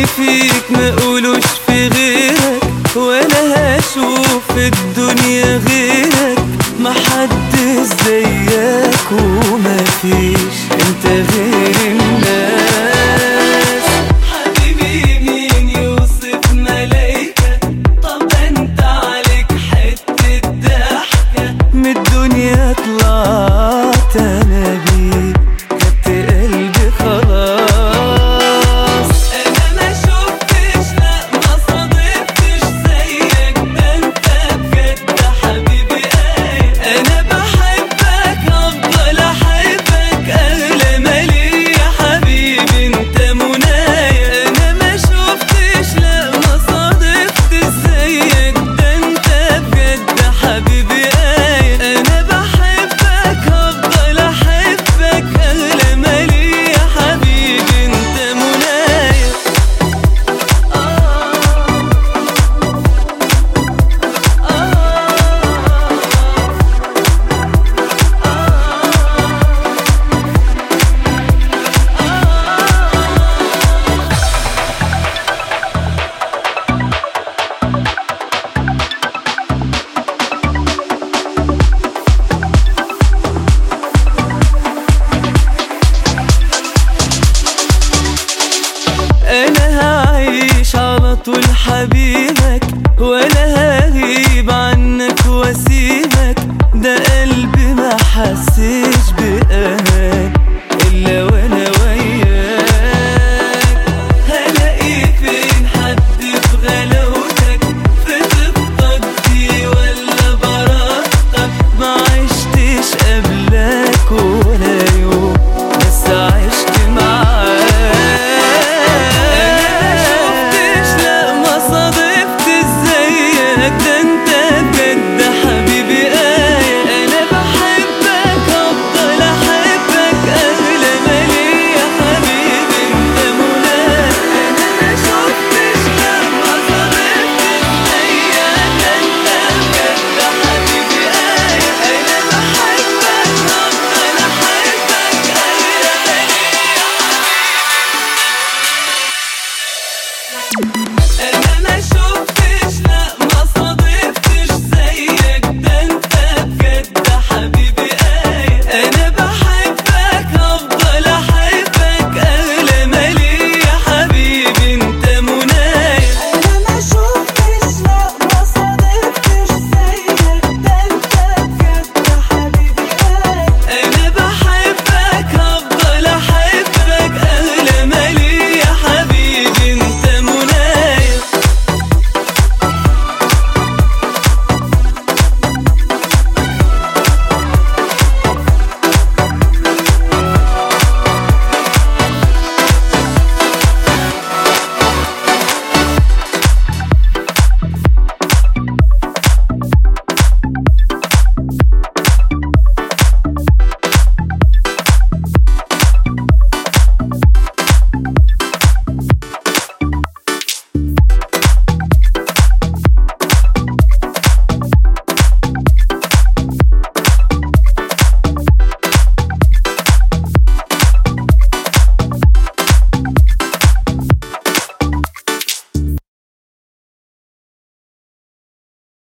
اللي فيك ما قولوش في غيرك ولا هشوف في الدنيا غيرك ما حد زيك وما فيش انت غير الناس حبيبي مين يوصف ملايكة طب انت عليك حتة ضحكة من الدنيا طلعت انا بيك خدت قلبي خلاص انا ما شفتش لا ما صادفتش زيك ده انت بجد حبيبي ايه انا بحبك افضل احبك اغلى مالي يا حبيبي انت منايا انا ما شفتش لا ما صادفتش زيك ده انت بجد حبيبي ايه انا بحبك افضل احبك اغلى مالي يا حبيبي انت منايا انا هعيش على طول حبيبك ولا هغيب عنك واسيبك ده قلبي ما حسش بامان الا وانا وياك هلاقي فين حد في غلاوتك في طبطك دي ولا براءتك ما عشتش قبلك ولا يوم بس عشت معاك انا ما شفتش لا ما صادفتش زيك ده انت بجد حبيبي ايه انا بحبك افضل احبك اغلى مالي يا حبيبي انت مناك انا ما شفتش لا ما صادفتش زيك ده انت بجد حبيبي ايه انا بحبك افضل احبك اغلى مالي يا حبيبي